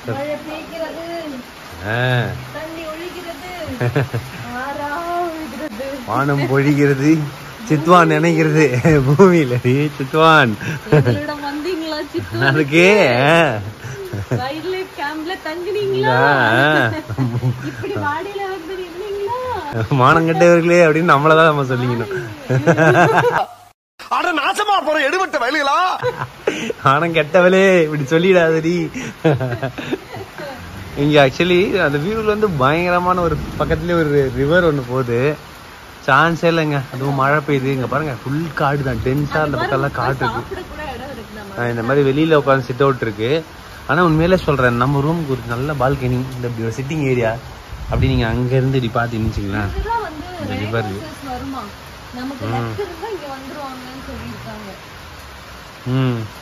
மழை பெய்கிறது ஆ, தண்ணி ஒழிக்கிறது ஆறா விழுகிறது வானம் பொழிகிறது சித்வான் நினைக்கிறது பூமியில டி, சித்வான் எங்களிடம் வந்தீங்களா சித்து அதுக்கு வைல்ட் லைஃப் கேம்ப்ல தங்குனீங்களா ஆ, இப்படி வாடியில வந்து நின்னீங்களா மானம் கெட்டவர்களே அப்படின்னு நம்மளதான் நம்ம சொல்லிக்கணும் அட நாசமா போற எடுபட்ட வயலுகளா மானம் கெட்டவளே இப்படி சொல்லிடாதடி இங்க ஆக்சுவலி அந்த வியூல வந்து பயங்கரமான ஒரு பக்கத்துலயே ஒரு ரிவர் ஒண்ணு போகுது சான்ஸே இல்லைங்க அதுவும் மழை பெய்யுது இங்க பாருங்க ஃபுல் காடு தான் டென்ஸா அந்த பக்கம் எல்லாம் காடு இருக்கு சாப்பிட கூட இடம் இருக்கு நம்ம ஆஹ் இந்த மாதிரி வெளியில உட்காந்து சிட் அவுட் இருக்கு ஆனா உண்மையிலே சொல்றேன் நம்ம ரூமுக்கு ஒரு நல்ல பால்கனி இந்த இப்படி ஒரு சிட்டிங் ஏரியா அப்படி நீங்க அங்க இருந்து இப்படி பாத்தீங்கன்னு வச்சுங்களேன் இதெல்லாம் வந்து இந்த rain river. houses வருமா நமக்கு லக் இருந்தா இங்க வந்துருவாங்கன்னு சொல்லியிருக்காங்க ம்